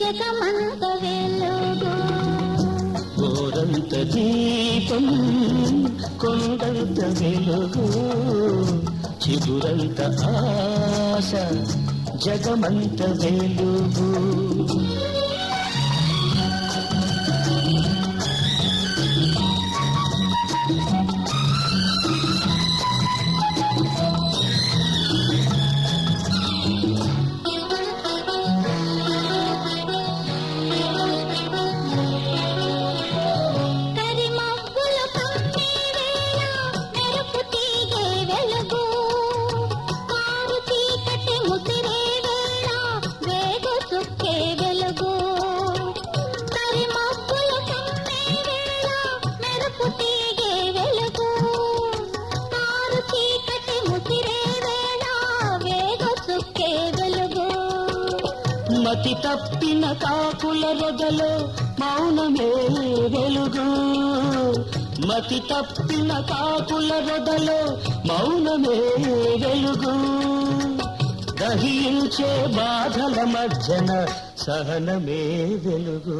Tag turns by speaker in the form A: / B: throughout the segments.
A: జగమంత వెలుగు
B: గోరంత దీపం కొండంత వెలుగు చిగురంత ఆశ జగమంత వెలుగు
A: కరిమబ్బులు కమ్మే వేళ మెరుపు తీగే వెలుగు కారు చీకటి ముసిరే వేళ వేగు చుక్కే వెలుగు కరిమబ్బులు కమ్మే వేళ మెరుపు తీగే వెలుగు కారు చీకటి ముసిరే వేళ వేగు చుక్కే వెలుగు
B: మతి తప్పిన కాకుల రొదలో మౌనమే వెలుగు మతి తప్పిన కాకుల రొదలో మౌనమే వెలుగు దహించే బాధల మధ్యన సహనమే వెలుగు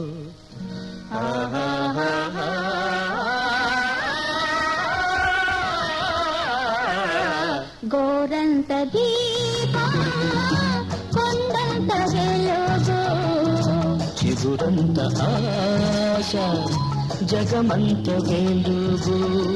A: గోరంత దీపం కొండంత వెలుగు
B: చిగురంత ఆశ జగమంత వెలుగు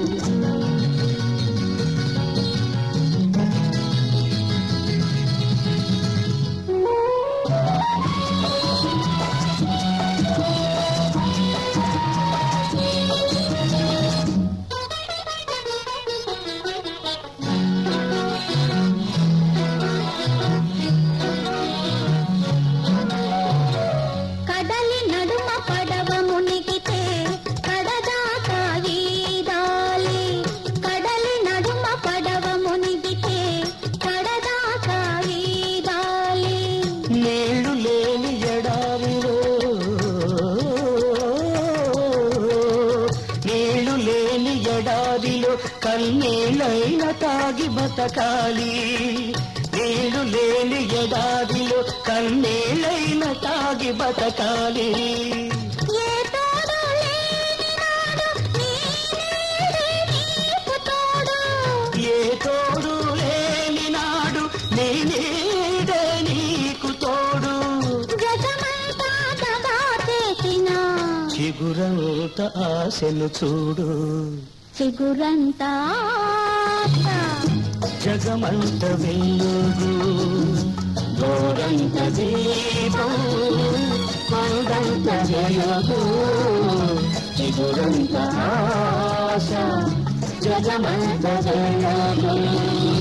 A: కడలి నడుమ పడవ మునిగితే కడదాకా వీదాలి కడలి నడుమ పడవ మునిగితే కడదాకా వీదాలి
B: నీళ్లు లేని ఎడారిలో నీళ్లు లేని ఎడారిలో కన్నీళ్ళైన తాగి బతకాలి నీళ్లు లేని ఎడారిలో కన్నీళ్ళైన తాగి బతకాలి
A: ఏ తోడు లేని నాడు నీ నీడే నీకు తోడు
B: ఏ తోడు లేని నాడు నీ నీడే నీకు తోడు
A: జగమంతా దగా చేసిన
B: చిగురంత ఆశలు చూడు
A: చిగురంతా ఆశ.
B: జగమంత వెలుగు గోరంత దీపం కొండంత వెలుగు చిగురంత ఆశ జగమంత వెలుగు